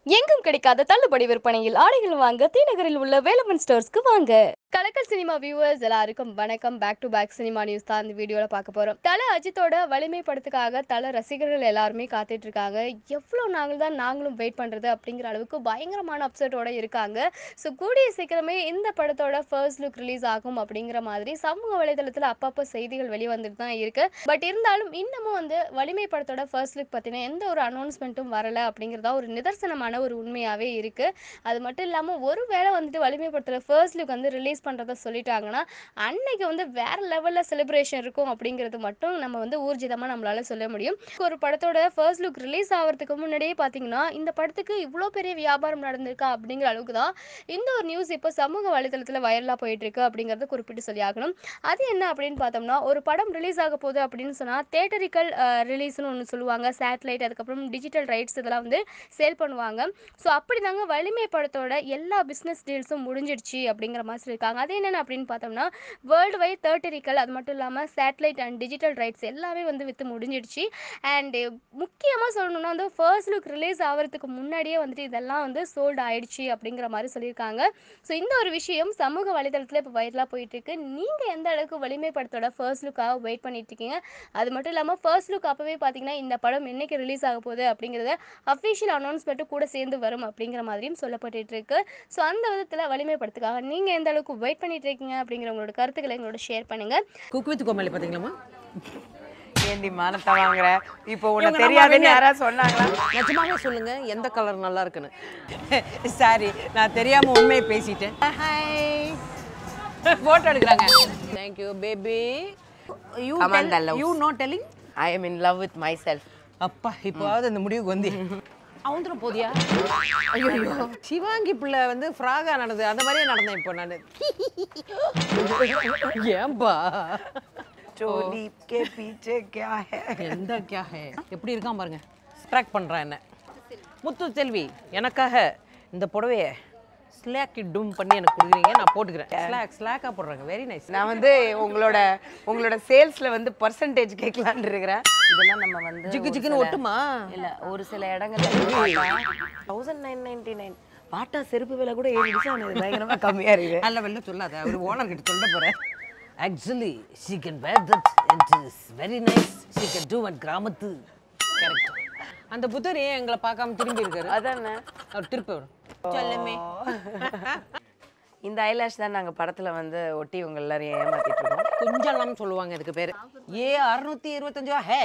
எங்கும் கிடைக்காத தள்ளுபடி விற்பனையில் ஆடைகள் வாங்க தீநகரில் உள்ள வேலவன் ஸ்டோர்ஸ்க்கு வாங்க கலக்கல் சினிமா வியூவர்ஸ் எல்லாருக்கும் வணக்கம் back to back cinema news தான் இந்த வீடியோல பார்க்க போறோம் தல அஜித்தோட வலிமை படத்துக்காக தல ரசிகர்கள் எல்லாருமே காத்துட்டு இருக்காங்க எவ்வளவு நாங்கள் தான் நாங்களும் வெயிட் பண்றது அப்படிங்கிற அளவுக்கு பயங்கரமான அப்செட்டோட இருக்காங்க ஸோ கூடிய சீக்கிரமே இந்த படத்தோட ஃபர்ஸ்ட் லுக் ரிலீஸ் ஆகும் அப்படிங்கிற மாதிரி சமூக வலைதளத்தில் அப்பப்போ செய்திகள் வெளிவந்துட்டு தான் இருக்கு பட் இருந்தாலும் இன்னமும் வந்து வலிமை படத்தோட ஃபர்ஸ்ட் லுக் பற்றின எந்த ஒரு அனௌன்ஸ்மெண்ட்டும் வரல அப்படிங்கிறதா ஒரு நிதர்சனமான ஒரு உண்மையாகவே இருக்கு அது மட்டும் இல்லாமல் ஒருவேளை வந்துட்டு வலிமை படத்தோட ஃபர்ஸ்ட் லுக் வந்து ரிலீஸ் பண்ணுறத சொல்லிட்டாங்கன்னா அன்னைக்கு வந்து வேற லெவலில் செலிப்ரேஷன் இருக்கும் அப்படிங்கிறது மட்டும் நம்ம வந்து ஊர்ஜிதமாக நம்மளால சொல்ல முடியும் ஒரு படத்தோட ஃபர்ஸ்ட் லுக் ரிலீஸ் ஆகிறதுக்கு முன்னாடியே பார்த்தீங்கன்னா இந்த படத்துக்கு இவ்வளோ பெரிய வியாபாரம் நடந்திருக்கா அப்படிங்கிற அளவுக்கு தான் இந்த ஒரு நியூஸ் இப்போ சமூக வலைதளத்தில் வைரலாக போயிட்டு இருக்கு அப்படிங்கிறத குறிப்பிட்டு சொல்லி ஆகணும் அது என்ன அப்படின்னு பார்த்தோம்னா ஒரு படம் ரிலீஸ் ஆக போகுது அப்படின்னு சொன்னால் தேட்டரிக்கல் ரிலீஸ்னு ஒன்று சொல்லுவாங்க சேட்டலைட் அதுக்கப்புறம் டிஜிட்டல் ரைட்ஸ் இதெல்லாம் வந்து சேல் பண்ணுவாங்க ஸோ அப்படி தாங்க வலிமை படத்தோட எல்லா பிஸ்னஸ் டீல்ஸும் முடிஞ்சிடுச்சு அப்படிங்கிற மாதிரி சொல்லியிருக்காங்க அது என்னென்ன அப்படின்னு பார்த்தோம்னா வேர்ல்டு வைட் தேட்டரிக்கல் அது மட்டும் இல்லாமல் சேட்டலைட் அண்ட் டிஜிட்டல் ரைட்ஸ் எல்லாமே வந்து விற்று முடிஞ்சிடுச்சு அண்டு முக்கியமாக சொல்லணும்னா வந்து ஃபர்ஸ்ட் லுக் ரிலீஸ் ஆகிறதுக்கு முன்னாடியே வந்துட்டு இதெல்லாம் வந்து சோல்டு ஆயிடுச்சு அப்படிங்கிற மாதிரி சொல்லியிருக்காங்க ஸோ இந்த ஒரு விஷயம் சமூக வலைதளத்தில் இப்போ வைரலாக போயிட்டு இருக்கு நீங்கள் எந்த அளவுக்கு வலிமை படத்தோட ஃபர்ஸ்ட் லுக்காக வெயிட் பண்ணிட்டு இருக்கீங்க அது மட்டும் இல்லாமல் ஃபர்ஸ்ட் லுக் அப்போவே பார்த்தீங்கன்னா இந்த படம் என்னைக்கு ரிலீஸ் ஆக போகுது அப்படிங்கிறத அஃபிஷியல் அனௌன்ஸ்மெண்ட்டும் கூட சேர்ந்து வரும் அப்படிங்கிற மாதிரியும் சொல்லப்பட்டுட்டு இருக்கு ஸோ அந்த விதத்தில் வலிமை படத்துக்காக நீங்கள் எந்த அளவுக்கு வெயிட் பண்ணிட்டு இருக்கீங்க அப்படிங்கிற உங்களோட கருத்துக்களை எங்களோட ஷேர் பண்ணுங்க குக் வித் கோமாளி பார்த்தீங்களா ஏண்டி மானத்தை வாங்குற இப்போ உன்னை இவங்க நம்ம தெரியாதுன்னு winner. யாராவது சொன்னாங்களா நிஜமாவே சொல்லுங்க எந்த கலர் நல்லா இருக்குன்னு சாரி நான் தெரியாம உண்மையை பேசிட்டேன் போட்டோ எடுக்கிறாங்க thank you baby you Amanda loves. You no telling I am in love with myself அப்பா இப்போவாவது அந்த முடிவுக்கு வந்து அவந்துட போதியா ஐயோ சிவாங்கி பிள்ளை வந்து ஃப்ராகா நடந்தது அந்த மாதிரியே நடந்தேன் இப்போ நான் ஏன்பா चोली के पीछे क्या है எந்த கே ஹே எப்படி இருக்கான் பாருங்க ஸ்ட்ராக் பண்றான் என்ன முத்து செல்வி எனக்காக இந்த புடவைய ஸ்லாக் டும் பண்ணி எனக்கு கொடுக்குறீங்க நான் போட்டுக்கிறேன் ஸ்லாக் ஸ்லாக்கா போடுறாங்க வெரி நைஸ் நான் வந்து உங்களோட உங்களோட சேல்ஸ்ல வந்து பர்சன்டேஜ் கேட்கலான்னு இருக்கிறேன் இதெல்லாம் நம்ம வந்து ஜிக்கு ஒரு ஜிக்குன்னு சில- ஒட்டுமா இல்ல ஒரு சில இடங்கள்ல தௌசண்ட் நைன் நைன்டி நைன் பாட்டா செருப்பு விலை கூட ஏழு நிமிஷம் ஆனது பயங்கரமா கம்மியா இருக்கு அல்ல வெளில சொல்லாத அவர் ஓனர் கிட்ட சொல்ல போறேன் actually she can wear that it is very nice she can do at கிராமத்து கரெக்ட் அந்த புத்தர் ஏன் எங்களை பார்க்காம திரும்பி இருக்காரு அதானே அவர் திருப்பி வரும் சொல்லுமே இந்த ஐலாஷ் தான் நாங்க படத்துல வந்து ஒட்டி உங்க எல்லாரையும் ஏமாத்திட்டு இருக்கோம் குஞ்சலாம் சொல்லுவாங்க இதுக்கு பேரு ஏ அறுநூத்தி இருபத்தஞ்சா hey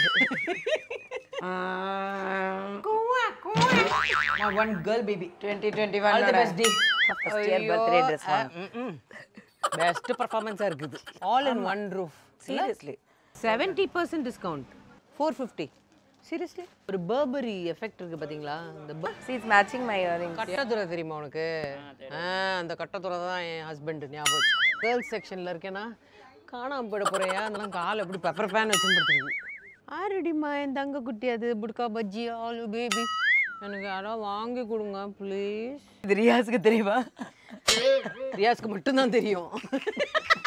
one girl baby twenty twenty all the one best டி First year birthday dress best பர்ஃபார்மன்ஸா இருக்குது all in one roof seriously seventy percent discount four fifty seriously ஒரு பர்பரி எஃபெக்ட் இருக்கு பாத்தீங்களா இந்த ப- சீஸ் மேட்சிங் மை இயரிங் கட்டத்துறை தெரியுமா உனக்கு ஆ அந்த கட்டத்துறை தான் என் ஹஸ்பண்ட் ஞாபகம் கேர்ள்ஸ் செக்ஷனில் இருக்கேன்னா காணாம போயிட போறியா அதெல்லாம் கால் எப்படி பெப்பர் பேன் வச்சு படுத்துருக்கு ஆரடிமா என் தங்க குட்டி அது புட்கா பஜ்ஜி ஆலு பேபி எனக்கு யாராவது வாங்கி கொடுங்க ப்ளீஸ் இது ரியாஸுக்கு தெரியுமா ரியாஸ்க்கு மட்டும்தான் தெரியும்